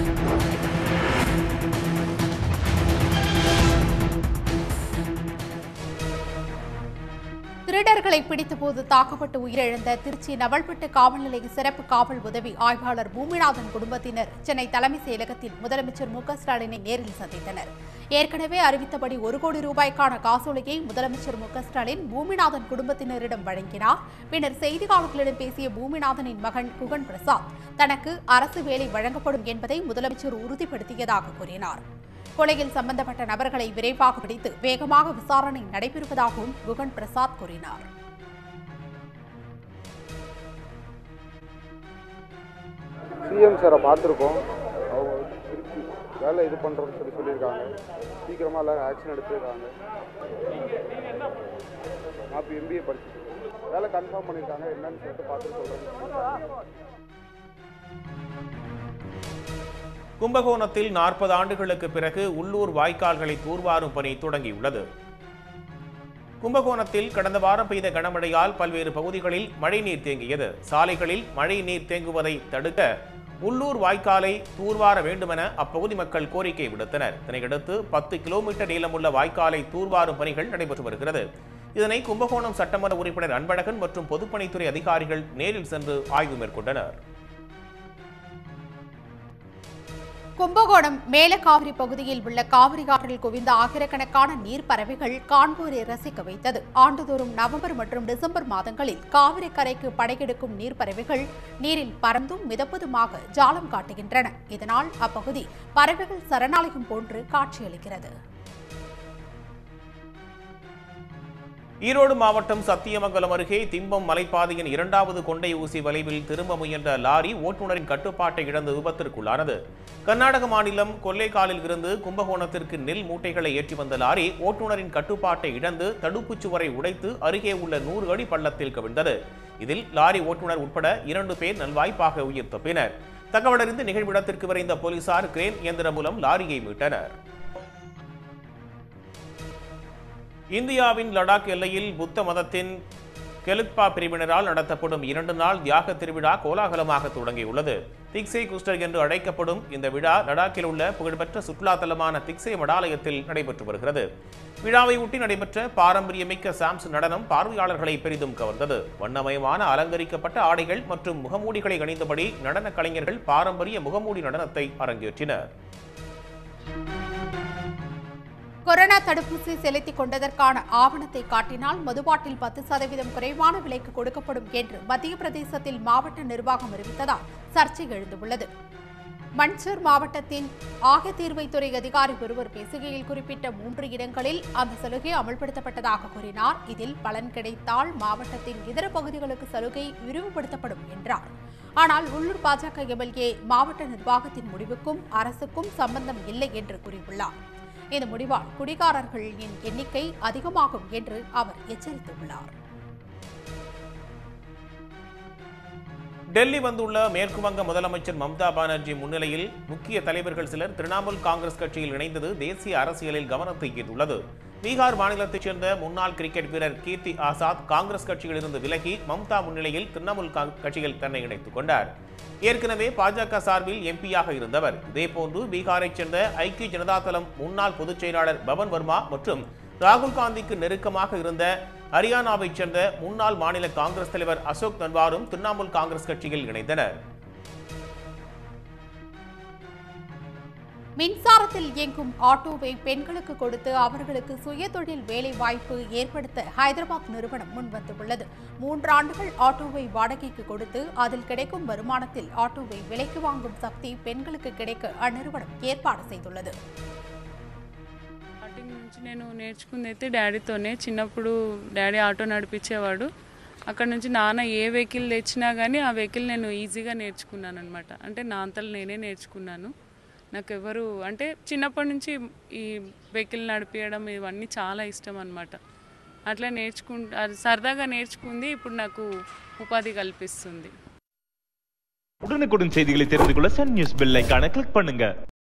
திருடர்களை பிடித்தபோது தாக்கப்பட்டு உயிரிழந்த திருச்சி நவல்பட்டு காவல் நிலைய சிறப்பு காவல் உதவி ஆய்வாளர் பூமிநாதன் குடும்பத்தினர் சென்னை தலைமைச் செயலகத்தில் முதலமைச்சர் மு க ஸ்டாலினை நேரில் சந்தித்தனர் ஏற்கனவே அறிவித்தபடி ஒரு கோடி ரூபாய்க்கான காசோலையை முதலமைச்சர் மு க ஸ்டாலின் பூமிநாதன் குடும்பத்தினரிடம் வழங்கினார் பின்னர் செய்தியாளர்களிடம் பேசிய பூமிநாதனின் மகன் குகன் பிரசாத் தனக்கு அரசு வேலை வழங்கப்படும் என்பதை முதலமைச்சர் உறுதிப்படுத்தியதாக கூறினார் கொலையில் சம்பந்தப்பட்ட நபர்களை விரைவாக பிடித்து வேகமாக விசாரணை நடைபெறுவதாகவும் குகன் பிரசாத் கூறினார் சிஎம் சாரை பார்த்துருக்கோம் அவங்க வந்து திருப்பி வேலை இது பண்ணுறோம்னு சொல்லி சொல்லியிருக்காங்க சீக்கிரமாக எல்லாரும் ஆக்ஷன் எடுத்துருக்காங்க நான் இப்போ எம்பிஏ படிச்சுட்டு இருக்கேன். வேலை கன்ஃபார்ம் பண்ணியிருக்காங்க என்னன்னு சொல்லிட்டு பார்த்துட்டு சொல்கிறேன் கும்பகோணத்தில் நாற்பது ஆண்டுகளுக்கு பிறகு உள்ளூர் வாய்க்கால்களை தூர்வாரும் பணி தொடங்கியுள்ளது கும்பகோணத்தில் கடந்த வாரம் பெய்த கனமழையால் பல்வேறு பகுதிகளில் மழைநீர் தேங்கியது சாலைகளில் மழை நீர் தேங்குவதை தடுக்க உள்ளூர் வாய்க்காலை தூர்வார வேண்டுமென அப்பகுதி மக்கள் கோரிக்கை விடுத்தனர் இதனையடுத்து பத்து கிலோமீட்டர் நீளமுள்ள வாய்க்காலை தூர்வாரும் பணிகள் நடைபெற்று வருகிறது இதனை கும்பகோணம் சட்டமன்ற உறுப்பினர் அன்பழகன் மற்றும் பொதுப்பணித்துறை அதிகாரிகள் நேரில் சென்று ஆய்வு மேற்கொண்டனர் கும்பகோணம் மேலக்காவிரி பகுதியில் உள்ள காவிரி ஆற்றில் குவிந்த ஆயிரக்கணக்கான நீர் பறவைகள் காண்போரை ரசிக்க வைத்தது ஆண்டுதோறும் நவம்பர் மற்றும் டிசம்பர் மாதங்களில் காவிரி கரைக்கு படையெடுக்கும் நீர் பறவைகள் நீரில் பறந்தும் மிதப்பதுமாக ஜாலம் காட்டுகின்றன இதனால் அப்பகுதி பறவைகள் சரணாலயம் போன்று காட்சியளிக்கிறது ஈரோடு மாவட்டம் சத்தியமங்கலம் அருகே திம்பம் மலைப்பாதையின் இரண்டாவது கொண்டை ஊசி வளைவில் திரும்ப முயன்ற லாரி ஓட்டுநரின் கட்டுப்பாட்டை இழந்து விபத்திற்குள்ளானது கர்நாடக மாநிலம் கொல்லேகாலில் இருந்து கும்பகோணத்திற்கு நெல் மூட்டைகளை ஏற்றி வந்த லாரி ஓட்டுநரின் கட்டுப்பாட்டை இழந்து தடுப்புச் சுவரை உடைத்து அருகே உள்ள நூறு அடி பள்ளத்தில் கவிழ்ந்தது இதில் லாரி ஓட்டுநர் உட்பட இரண்டு பேர் நல்வாய்ப்பாக உயிர் தப்பினர் தகவலறிந்து நிகழ்விடத்திற்கு விரைந்த போலீசார் கிரேன் இயந்திரம் மூலம் லாரியை மீட்டனர் இந்தியாவின் லடாக் எல்லையில் புத்த மதத்தின் கெலுக்பா பிரிவினரால் நடத்தப்படும் இரண்டு நாள் தியாக திருவிழா கோலாகலமாக தொடங்கியுள்ளது திக்சே குஸ்டர் என்று அழைக்கப்படும் இந்த விழா லடாக்கில் உள்ள புகழ்பெற்ற சுற்றுலா தலமான திக்சே மடாலயத்தில் நடைபெற்று வருகிறது விழாவை ஒட்டி நடைபெற்ற பாரம்பரியமிக்க சாம்ஸ் நடனம் பார்வையாளர்களை பெரிதும் கவர்ந்தது வண்ணமயமான அலங்கரிக்கப்பட்ட ஆடைகள் மற்றும் முகமூடிகளை அணிந்தபடி நடன கலைஞர்கள் பாரம்பரிய முகமூடி நடனத்தை அரங்கேற்றினர் கொரோனா தடுப்பூசி செலுத்திக் கொண்டதற்கான ஆவணத்தை காட்டினால் மதுபாட்டில் பத்து சதவீதம் குறைவான விலைக்கு கொடுக்கப்படும் என்று மத்திய பிரதேசத்தில் மாவட்ட நிர்வாகம் அறிவித்ததால் சர்ச்சை எழுந்துள்ளது மன்சூர் மாவட்டத்தின் ஆகத்தீர்வைத்துறை அதிகாரி ஒருவர் பேசுகையில் குறிப்பிட்ட மூன்று இடங்களில் அந்த சலுகை அமல்படுத்தப்பட்டதாக கூறினார் இதில் பலன் கிடைத்தால் மாவட்டத்தின் இதர பகுதிகளுக்கு சலுகை விரிவுபடுத்தப்படும் என்றார் ஆனால் உள்ளூர் பாஜக எம்எல்ஏ மாவட்ட நிர்வாகத்தின் முடிவுக்கும் அரசுக்கும் சம்பந்தம் இல்லை என்று கூறியுள்ளார் இந்த முடிவால் குடிகாரர்களின் எண்ணிக்கை அதிகமாகும் என்று அவர் எச்சரித்துள்ளார் டெல்லி வந்துள்ள மேற்கு வங்க முதலமைச்சர் மம்தா பானர்ஜி முன்னிலையில் முக்கிய தலைவர்கள் சிலர் திரிணாமுல் காங்கிரஸ் கட்சியில் இணைந்தது தேசிய அரசியலில் கவனத்தை ஈர்த்துள்ளது பீகார் மாநிலத்தைச் சேர்ந்த முன்னாள் கிரிக்கெட் வீரர் கீர்த்தி ஆசாத் காங்கிரஸ் கட்சியில் இருந்து விலகி மம்தா முன்னிலையில் திரிணாமுல் காங்- கட்சியில் தன்னை இணைத்துக் கொண்டார் ஏற்கனவே பாஜக சார்பில் எம்பியாக இருந்தவர் இதேபோன்று பீகாரைச் சேர்ந்த ஐக்கிய ஜனதா தளம் முன்னாள் பொதுச் செயலாளர் பவன் வர்மா மற்றும் ராகுல் காந்திக்கு நெருக்கமாக இருந்த ஹரியானாவைச் சேர்ந்த முன்னாள் மாநில காங்கிரஸ் தலைவர் அசோக் தன்வாரும் திரிணாமுல் காங்கிரஸ் கட்சியில் இணைந்தனர் மின்சாரத்தில் இயங்கும் ஆட்டோவை பெண்களுக்கு கொடுத்து அவர்களுக்கு சுயதொழில் வேலை வாய்ப்பு ஏற்படுத்த ஹைதராபாத் நிறுவனம் முன்வந்துள்ளது மூன்று ஆண்டுகள் ஆட்டோவை வாடகைக்கு கொடுத்து அதில் கிடைக்கும் வருமானத்தில் ஆட்டோவை விலைக்கு வாங்கும் சக்தி பெண்களுக்கு கிடைக்க அந்நிறுவனம் ஏற்பாடு செய்துள்ளது స్టార్టింగ్ నుంచి నేను నేర్చుకుంది అయితే డాడీతోనే చిన్నప్పుడు డాడీ ఆటో నడిపించేవాడు అక్కడ నుంచి నాన్న ఏ వెహికల్ తెచ్చినా కానీ ఆ వెహికల్ నేను ఈజీగా నేర్చుకున్నాను అనమాట అంటే నా అంతలో నేనే నేర్చుకున్నాను నాకు ఎవరు అంటే చిన్నప్పటి నుంచి ఈ వెహికల్ నడిపించడం ఇవన్నీ చాలా ఇష్టం అనమాట అట్లా నేర్చుకు అది సరదాగా నేర్చుకుంది ఇప్పుడు నాకు ఉపాధి కల్పిస్తుంది உடனுக்குடன் செய்திகளை தெரிந்து கொள்ள சன் நியூஸ் பெல் ஐகானை கிளிக் பண்ணுங்க